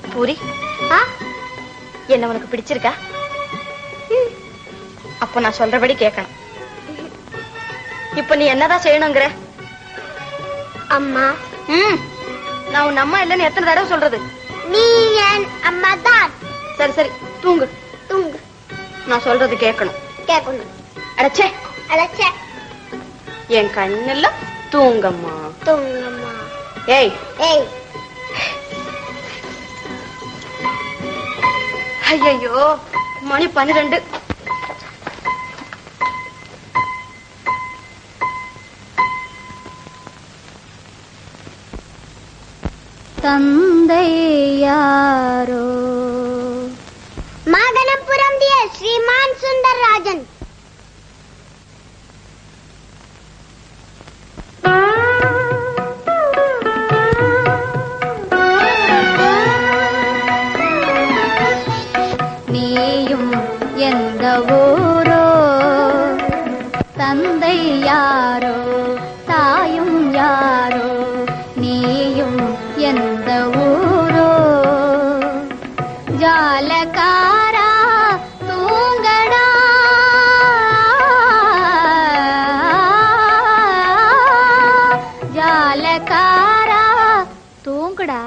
பூரி ஆ என்ன உனக்கு பிடிச்சிருக்கா அப்ப நான் சொல்றபடி கேட்கணும் இப்ப நீ என்னதான் செய்யணுங்கிற அம்மா ம் நான் உன் அம்மா இல்லைன்னு எத்தனை தடவை சொல்றது நீ என் அம்மா தான் சரி சரி தூங்கு தூங்கு நான் சொல்றது கேட்கணும் கேட்கணும் அடச்சே அழைச்ச என் கண்ணுல தூங்கம்மா தூங்கம்மா ஏய் ஏய் ஐயோ மணி பன்னிரெண்டு தந்தை யாரோ மகனம் புரம்பிய ஸ்ரீமான் சுந்தரராஜன் நீயும் எந்த ஊரோ தந்தை யாரோ தாயும் யாரோ நீயும் எந்த ஊரோ ஜாலகாரா தூங்கடா ஜாலகாரா தூங்குடா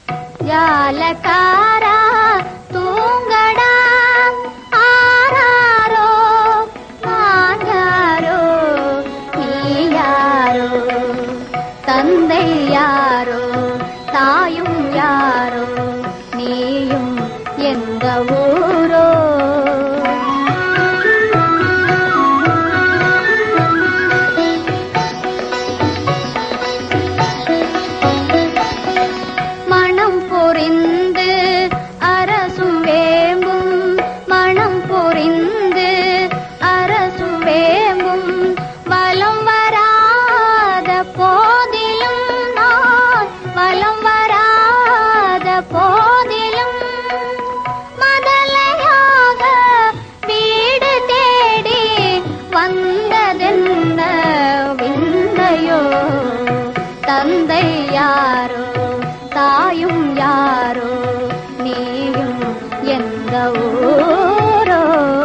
ஜாலகாரா தூங்கடா ஆராரோ நான் யாரோ நீ யாரோ தந்தை யாரோ தாயும் யாரோ நீயும் எந்த ஊரோ மனம் பொறிந்து அரசும் வேம்பும் மனம் பொறிந்து அரசும் வேம்பும் வலம் வராத போதிலும் நான் வலம் வராத போதிலும் மதலையாக வீடு தேடி வந்ததென்ன விந்தையோ தந்தை யாரோ தாயும் யாரோ நீயும் எந்த ஊரோ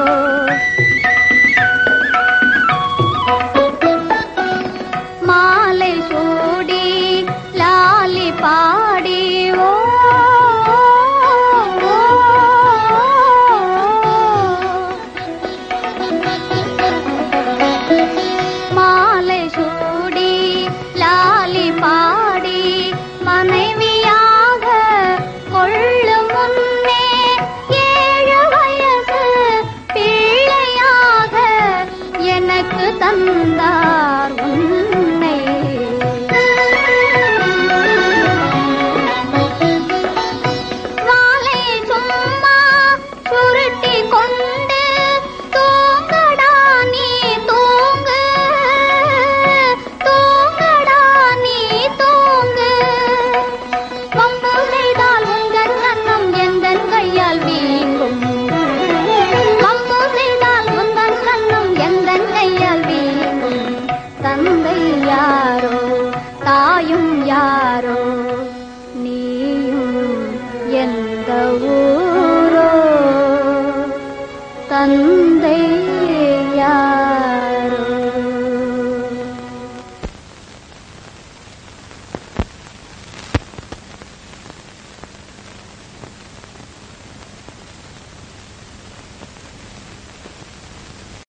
மாலை சூடி லாலி பாடி ஓ ஓ, மாலை சூடி லாலி பாடி மனைவியாக கொள்ளும் முன்னே ஏழு வயசு பிள்ளையாக எனக்கு தந்தார் உன்னை வாலை சும்மா சுருட்டி கொண்டு தூங்கடா நீ தூங்கு தூங்கடா நீ தூங்கு வம்பு செய்தால் உங்கள் கண்ணம் எந்த கையால் வீங்கும் வம்பு செய்தால் உங்கள் கண்ணம் எந்த கையால் வீங்கும் தந்தை யாரோ தாயும் யாரோ நீயும் எந்த ஊரோ தந்தை